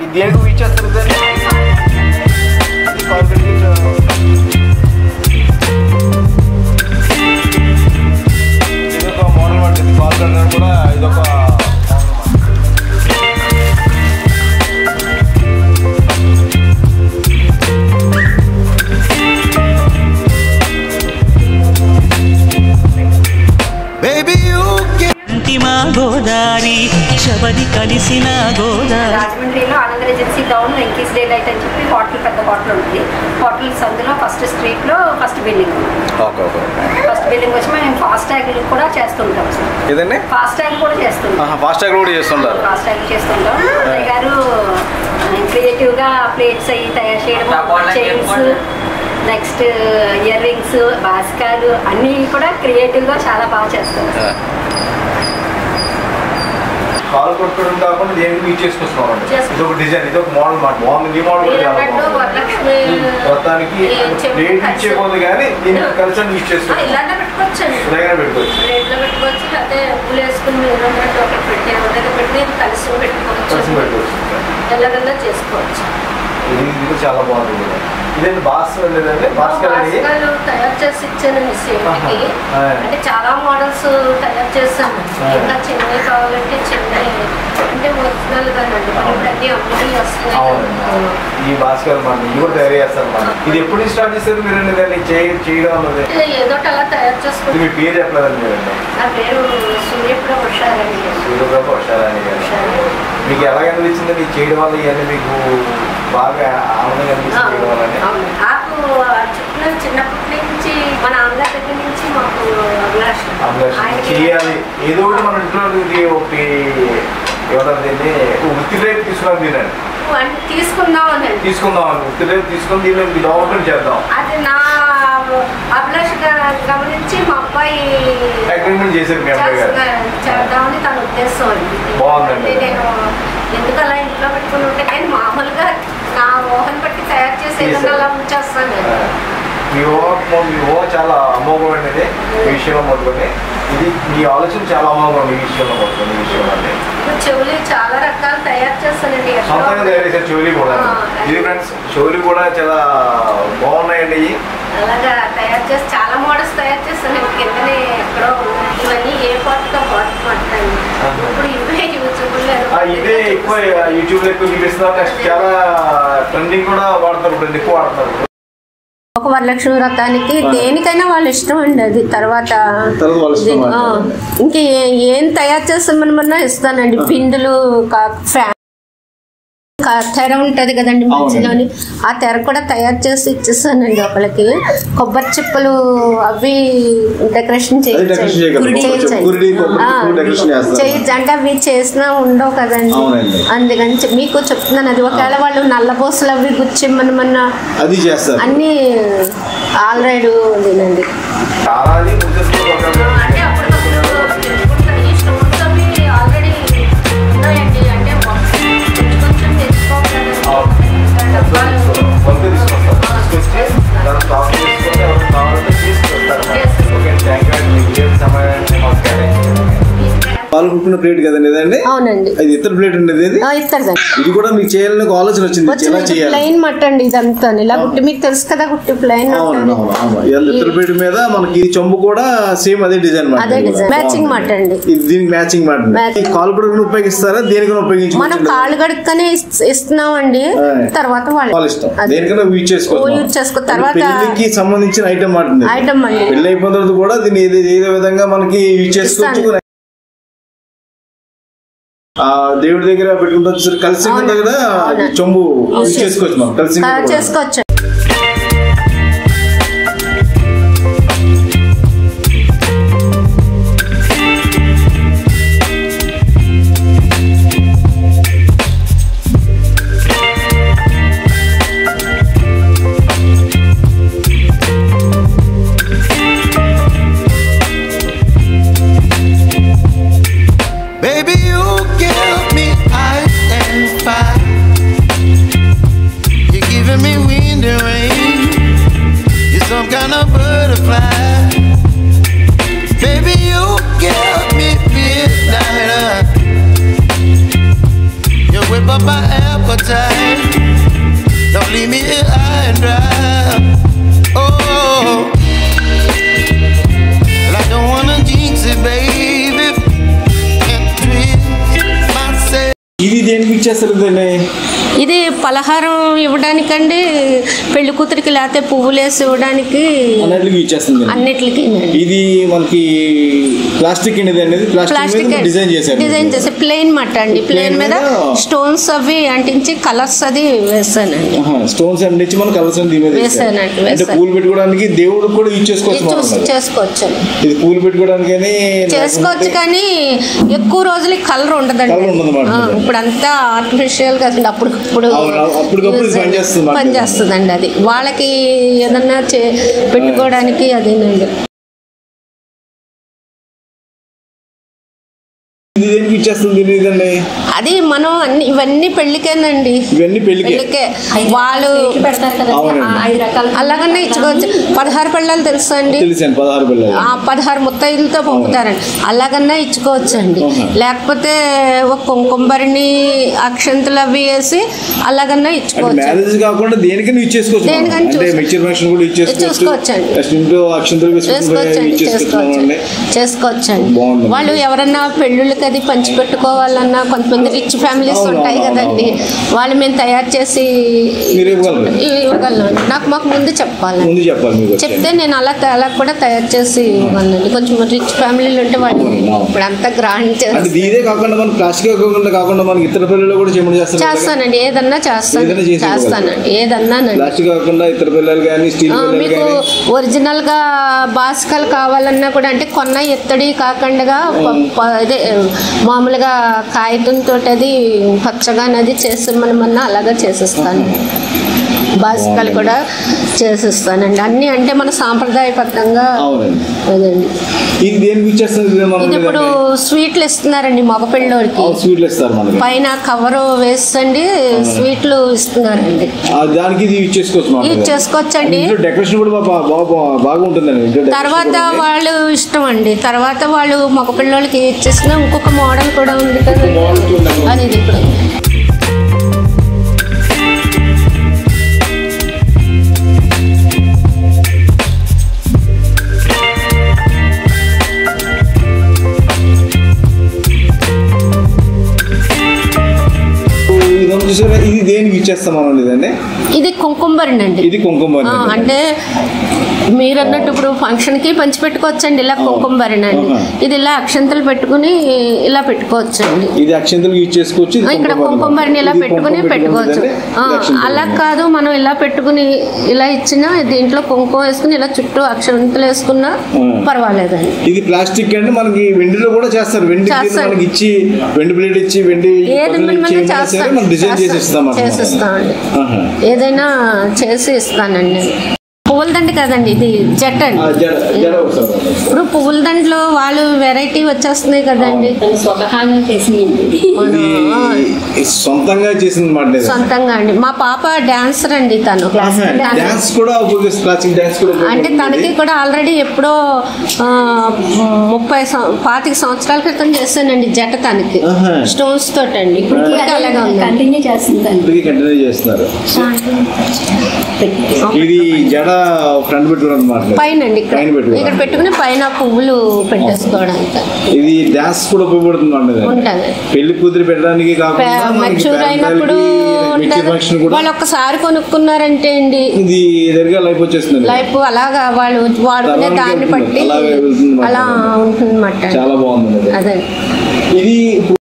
ఇది దేనికి యూజ్ చేస్తారు దాన్ని ఇది కాంక్రీట్ ఇదొక మోడల్ వంటిది కాంక్రీట్ కూడా ఇదొక Baby, you can. అంతిమ గోదారి శబరి కలిసిన గోదారి రాజమండ్రిలో Anand regency down Venky's day light అని చెప్పి హోటల్ పెద్ద హోటల్ ఉంది హోటల్ సందులో ఫస్ట్ స్ట్రీట్ లో first building okay okay first building వచ్చి మేము ఫాస్ట్ ట్యాగ్ కూడా చేస్తుంటాం సార్ ఇదండి ఫాస్ట్ ట్యాగ్ కూడా చేస్తుంటాం ఫాస్ట్ ట్యాగ్ కూడా చేస్తుంటారు ఫాస్ట్ ట్యాగ్ చేస్తుంటాం అన్నయ్య గారు క్రియేటివ్ గా ప్లేట్స్ అవి తయారు చేయడం చైన్స్ నెక్స్ట్ ఇయర్ రింగ్స్ బాస్కాలు అన్నీ కూడా క్రియేటివ్ గా చాలా బాగా చేస్తారు కాలు కొట్టుకోవడం కాకుండా దేనికి యూజ్ చేసుకొస్తున్నాం అండి చేసుకుంటాం. ఇది ఒక డిజైన్ ఇది ఒక మోడల్ మాట బాగుంది ఈ మోడల్ కూడా మీరు చాలా అన్నట్టు బాగుంది వరలక్ష్మి మొత్తానికి ఈ చెంబు ప్లేట్ కలిసి- ఇచ్చేపోదు కానీ దీన్ని కలిసి యూజ్ ఆ, చేస్తాం ఇలానే పెట్టుకోవచ్చండి దగ్గర పెట్టుకోవచ్చు ప్లేట్లో పెట్టుకోవచ్చు లేకపోతే ఉప్పులు వేసుకుని మీరు అన్నట్టు ఒకటి పెట్టి ఒక దగ్గర పెట్టి ఇది కలిసి కలిసి పెట్టుకోవచ్చు పెట్టుకోవచ్చు ఎలాగన్నా చేసుకోవచ్చు ఇది ఇది కూడా చాలా బాగుంది కూడా ఇదేంటి బాస్ లేదంటే బాస్కర్ అనేది బాస్కాలు తయారు చేసి ఇచ్చానండి సేఫ్టీకి ఆహా. అంటే చాలా మోడల్స్ తయారు చేస్తాను ఆ. ఇంకా చిన్నవి కావాలంటే చిన్నవి అంటే ఒరిజినల్ గానండి మనం ఇప్పుడు అన్ని అమ్ములు వస్తున్నాయి అవునండి కదా. ఈ భాస్కర్ మాట ఇది కూడా తయారు చేస్తారు అన్నమాట ఇది ఎప్పుడు స్టార్ట్ చేస్తారు మీరు దాన్ని చేయ- చేయడం అన్నది అంటే ఏదో ఒకటి అలా తయారు ఇది చేసుకుంటాం మీ పేరు చెప్పలేదండి మీరండి నా పేరు సూర్యప్రభ హుషారండి సూర్యప్రభ హుషారాణి గారు మీకు ఎలా అనిపించింది మీకు చేయడం వల్ల ఇవన్నీ మీకు బాగా ఆనందంగా అనిపిస్తుంది చేయడం వల్ల అవును. నాకు చుట్టూ చిన్నప్పటి నుంచి మా నాన్నగారి దగ్గర నుంచి మాకు అభిలాష ఆయనకి చేయాలి ఏదో ఒకటి మన ఇంట్లో ఇది ఒకటి ఏమంటారు దీన్ని ఒక వృత్తి రేపు తీసుకున్నాం దీనండి అంటే తీసుకుందాం అని తీసుకుందాం అని వృత్తి రేపు తీసుకొని దీనిలో ఇది ఒకటి చేద్దాం అది నా అభిలాష గమనించి మా అబ్బాయి అగ్రిమెంట్ చేశారు మీ అబ్బాయి గారు చేస్తున్నా- చేద్దామని తన ఉద్దేశం అండి బాగుందండి. అంటే నేను ఎందుకు అలా ఇంట్లో పెట్టుకుని ఉంటే కానీ మామూలుగా నా ఊహను బట్టి తయారు చేసి ఏదైనా అలా ఉంచేస్తాను నేను. మీ ఊహ మీ ఊహ చాలా అమోఘమైనది ఈ విషయంలో మొదలుకొని ఇది మీ ఆలోచన చాలా అమోఘం ఈ విషయంలో మొదలుకొని ఈ విషయంలో ఇప్పుడు చెవులు చాలా రకాలు తయారు చేస్తానండి ఎట్లా సొంతంగా తయారు చేశారు చెవులి కూడా ఆ, ఇది ఫ్రెండ్స్ చెవులి కూడా చాలా బాగున్నాయండి ఇవి అలాగా తయారు చేసి చాలా మోడల్స్ తయారు చేస్తాను నేను కిందనే ఎక్కడో ఉన్నాయి. ఇవన్నీ ఏ పార్ట్తో పార్ట్ మాట్లాడండి ఆహా. ఇప్పుడు ఇవే యూట్యూబ్ ఆ, ఇదే ఎక్కువ యూట్యూబ్ లో ఎక్కువ చూపిస్తున్నారు నెక్స్ట్ చాలా ట్రెండింగ్ కూడా వాడతారు ఇప్పుడు ఎక్కువ వాడతారు ఒక వరలక్ష్మి వ్రతానికి దేనికైనా వాళ్ళ ఇష్టం అండి అది తర్వాత తర్వాత వాళ్ళ ఇష్టం ఇది, ఆ, అంటారు. ఇంకా ఏ- ఏం తయారు చేస్తామన్నా ఇస్తానండి పిందులు కా- ఫ్యాన్ కా- తెర ఉంటది కదండి మధ్యలోని ఆ తెర కూడా తయారు చేసి ఇచ్చేస్తానండి ఒకళ్ళకి కొబ్బరి చిప్పలు అవి డెకరేషన్ అది డెకరేషన్ చేయగలరు. కొబ్బరి కురిడి, కొబ్బరి చిప్పలు డెకరేషన్ చేస్తారు. చేయొచ్చు అంటే అవి చేసినా ఉండవు కదండి అవునండి. అందుకని చె- మీకు చెప్తున్నాను అది ఒకవేళ వాళ్ళు నల్లబోసలు అవి గుచ్చి మన మన అది చేస్తారు అన్ని ఆల్రెడీ ఉందండి చాలా అది ముద్దలు ఒక- అంటే అప్పటికప్పుడు తెచ్చుకుంటాను. ఈ స్టోన్స్ అవి ఆల్రెడీ ఉన్నాయండి. అంటే కొంచెం కొంచెం తెచ్చుకోవాలి కదండి. డబ్బాలు. వంతు తీసుకొస్తారు తీసుకొచ్చి దాన్ని స్టాక్ చేసుకొని ఎవరు కావాలంటే తీసుకొస్తారు ఓకే థ్యాంక్ యూ అండి మీకు ఏ సమయాన్ని మాకు కేటాయించారు పాలు కుట్టుకున్న ప్లేట్ కదండి ఇదండి అవునండి అది ఇతర ప్లేట్ అండి ఇది ఆ, ఇస్తారండి ఇది కూడా మీకు చేయాలని ఒక ఆలోచన వచ్చింది ఇలా వచ్చిన చేయాలి ప్లెయిన్ మట్ట అండి ఇదంతా ఇలా గుట్టి మీకు తెలుసు కదా గుట్టి ప్లెయిన్ అవునండి అవును అవును ఇదంతా ఇతర ప్లేట్ మీద మనకి ఈ చెంబు కూడా సేమ్ అదే డిజైన్ మాట అదే design. Matching మాట అండి. ఇది దీనికి మ్యాచింగ్ మాట Matching. ఈ కాలు కూడా ఉపయోగిస్తారా దేనికైనా మనం ఉపయోగించుకోవచ్చు కాళ్ళు గడుక్కనే ఇస్- ఇస్తున్నామండి ఆ. తర్వాత వాళ్ళ వాళ్ళు ఇష్టం అది. దేనికైనా యూజ్ చేసుకోవచ్చు ఓ, మనం. యూజ్ చేసుకో. తర్వాత- పెళ్లికి సంబంధించిన ఐటమ్ మాట ఇది. ఐటమ్ అండి పెళ్లి అయిపోయిన తర్వాత కూడా దీన్ని ఏదో ఏదో విధంగా మనకి యూజ్ చేసుకోవచ్చు ఆ దేవుడి దగ్గర పెట్టుకుంటే వచ్చేసరికి కలిసి అవును. ఉంటుంది కదా అవును. చెంబు యూజ్ చేసుకోవచ్చు మనం కలిసి ఆ, చేసుకోవచ్చు Baby, you give me ice and fire. You're giving me wind for time. Don't leave me here high and dry. Oh, and I don't wanna jinx it, baby. And twist myself. ఇది దేనికి ఇచ్చేస్తారు దీన్ని ఇది పలహారం ఇవ్వడానికండి పెళ్లి కూతురికి లేకపోతే పువ్వులు వేసి ఇవ్వడానికి అన్నట్లుగా ఇచ్చేస్తుంది దీన్ని. అన్నిటికి ఇది మనకి ప్లాస్టిక్ అనేది అనేది ప్లాస్టిక్ ప్లాస్టిక్ మీద డిజైన్ చేశారు డిజైన్ చేసి ప్లెయిన్ మట్ట అండి ప్లెయిన్ మీద మీద స్టోన్స్ అవి అంటించి కలర్స్ అది వేసానండి స్టోన్స్ అందించి మనం కలర్స్ దీని మీద వేశారు. వేశానండి, అంటే వేశాను. పూలు పెట్టుకోవడానికి దేవుడు కూడా యూజ్ చేసుకోవచ్చు ఇది మనం చూసి మరి. చేసుకోవచ్చు ఇది పూలు పెట్టుకోవడానికి కానీ చేసుకోవచ్చు కానీ ఎక్కువ రోజులకి కలర్ ఉండదండి Colour ఉండదు మాట. ఆ, ఇప్పుడు అంతా ఆర్టిఫిషియల్ కదండి అప్పుడు ఇప్పుడు అవును, అప్పటికప్పుడు ఇది పనిచేస్తుంది మాట. పనిచేస్తుందండి అది వాళ్ళకి ఏదన్నా చే పెట్టుకోవడానికి అదేనండి ఇది దేనికి ఇచ్చేస్తుంది దీన్ని ఇదండి అది మనం అన్ని ఇవన్నీ పెళ్ళికేనండి ఇవన్నీ పెళ్లికి పెళ్ళికే వాళ్ళు పెడతారు కదా అవునండి. ఆ ఐదు రకాల అలాగనే ఇచ్చుకోవచ్చు పదహారు పిల్లలు తెలుసా అండి తెలిసాను పదహారు పిల్లలు ఆ పదహారు ముత్తైదులతో పంపుతారండి అలాగన్నా ఇచ్చుకోవచ్చు అండి ఆహా. లేకపోతే ఒక కుంకుమరిని అక్షంతలు అవి వేసి అలాగన్నా అంటే ఇచ్చుకోవచ్చు మ్యారేజ్ కాకుండా దేనికైనా ఇచ్చేసుకోవచ్చు మనం. దేనికైనా అంటే చూసుకో- మిక్చర్ ఫంక్షన్ కూడా ఇచ్చేసుకోవచ్చు ఇచ్చేసుకోవచ్చండి. నెక్స్ట్ ఇంట్లో అక్షంతలు వేసుకుంటే చేసుకోవచ్చండి ఇచ్చేసుకుంటున్నామండి చేసుకోవచ్చు చేసుకోవచ్చండి బాగుందండి. వాళ్ళు ఎవరన్నా పెళ్ళిళ్ళకి అది పంచి పెట్టుకోవాలన్నా కొంతమంది రిచ్ ఫ్యామిలీస్ అవును, ఉంటాయి అవును, కదండి వాళ్ళు మేము తయారు చేసి మీరు ఇవ్వగలరు ఇవ్వగలను నాకు మాకు ముందు చెప్పాలి ముందు చెప్పాలి మీకు చెప్తే నేను అలా అలా కూడా తయారు చేసి ఇవ్వగలను కొంచెం రిచ్ ఫ్యామిలీలు ఉంటే వాళ్ళు అవును. ఇప్పుడు అంతా గ్రాండ్ అంటే చేసి ఇదే కాకుండా మన ప్లాస్టిక్ కాకుండా కాకుండా మనకి ఇతర పిల్లలు కూడా చేయమని చేస్తారు కదా? చేస్తానండి ఏదన్నా చేస్తాను ఏదైనా చేసి ఇవ్వగలరు. చేస్తానండి ఏదన్నానండి ప్లాస్టిక్ కాకుండా ఇతర పిల్లలు కానీ స్టీల్ ఆ, పిల్లలు మీకు కానీ ఒరిజినల్ గా బాస్కల్ కావాలన్నా కూడా అంటే కొన్న ఎత్తడి కాకుండా ప- ప- అదే మామూలుగా కాగితంతో అది పచ్చగా అది చేసిమ్మనమన్నా అలాగా చేసిస్తాను బాస్కల్ కూడా చేసిస్తానండి అన్నీ అంటే మన సాంప్రదాయబద్ధంగా అవునండి అదండి ఇది దేనికి ఇచ్చేస్తుంది ఇది మనం ఇది ఇప్పుడు స్వీట్లు ఇస్తున్నారండి మగపిల్లోడికి స్వీట్లు ఇస్తారు మనకి పైన కవరు వేసండి స్వీట్లు ఇస్తున్నారండి ఆ, దానికి ఇది ఇచ్చేసుకోవచ్చు మనం ఇది చేసుకోవచ్చండి ఇంట్లో డెకరేషన్ కూడా బాగా బాగా బాగా ఉంటుందండి ఇంట్లో decoration తర్వాత కూడా ఉంది. వాళ్ళు ఇష్టం అండి తర్వాత వాళ్ళు మగ పిల్లలకి ఇచ్చేసిన ఇంకొక మోడల్ కూడా ఉంది కదా మోడల్ చూడండి. అది ఇది ఇప్పుడు ఇది ఉంది చూసారా ఇది దేనికి ఇచ్చేస్తాం మనం ఇదండి ఇది కుంకుమరిని అండి ఇది కుంకుమ ఆ, అంటే మీరు అన్నట్టు ఇప్పుడు ఫంక్షన్ కి పంచి పెట్టుకోవచ్చండి ఇలా కుంకుమరిని అండి ఆహా. ఇది ఇలా అక్షంతలు పెట్టుకుని ఇలా పెట్టుకోవచ్చండి ఇది అక్షంతలు యూజ్ చేసుకోవచ్చు ఇది ఇక్కడ కుంకుమ కుంకుమరిని ఇలా ఇది పెట్టుకుని కుంకుమ పెట్టుకోవచ్చు పెట్టుకుంటే ఆ, ఇది అక్షంతలు అలా కాదు మనం ఇలా పెట్టుకుని ఇలా ఇచ్చినా దీంట్లో కుంకుమ వేసుకుని ఇలా చుట్టూ అక్షంతలు వేసుకున్నా ఆ. పర్వాలేదండి ఇది ప్లాస్టిక్ అంటే మనకి వెండిలో కూడా చేస్తారు వెండి చేస్తారు. మనకి ఇచ్చి వెండి ప్లేట్ ఇచ్చి వెండి ఏది పనులు మనం ఇచ్చి ఏమైనా సరే చేస్తాం మనం డిజైన్ చేసి ఇస్తాం అన్నమాట. చేసిస్తామండి ఆహా. ఏదైనా చేసి ఇస్తానండి పువ్వుల దండ కదండి ఇది జట్ ఆ, అండి జడ జడ ఒకసారి ఇప్పుడు పువ్వుల దండలో వాళ్ళు వెరైటీ వచ్చేస్తున్నాయి కదండి స్వతహాగా చేసింది మన, ఆ, ఇది సొంతంగా చేసింది మాట సొంతంగా అండి మా పాప డాన్సర్ అండి తను డాన్స్ కూడా ఉపయోగిస్తుంది క్లాసిక్ డాన్స్ కూడా అంటే తనకి కూడా ఆల్రెడీ ఎప్పుడో ఆ, ముప్పై సం- పాతిక సంవత్సరాల క్రితం చేశానండి జట తనకి ఆహా. స్టోన్స్ తోటి అండి ఇప్పటికీ అలాగే ఉంది కంటిన్యూ చేస్తుందండి ఇప్పటికీ కంటిన్యూ చేస్తున్నారు ఇది జడ ఫ్రంట్ పెట్టుకోవడం అనమాట పైన అండి ఇక్కడ పైన పెట్టుకోవడం. ఇక్కడ పెట్టుకుని పైన పువ్వులు పెట్టేసుకోవడానికి ఇది డాన్స్ కూడా ఉపయోగపడుతుంది అన్నది ఉంటది పెళ్లి కూతురు పెట్టడానికి కాకుండా మనకి మెచ్యూర్ అయినప్పుడు మెచ్యూర్ ఫంక్షన్ కూడా వాళ్ళు ఒక్కసారి కొనుక్కున్నారంటే అండి ఇది దగ్గర లైఫ్ వచ్చేస్తుంది లైఫ్ అలాగా వాళ్ళు వాడుకునే తరానికి దాన్ని వెళ్తుంది. బట్టి అలాగే వెళ్తుంది మాట. అలా ఉంటుందన్నమాట చాలా బాగుంది అది. అదే ఇది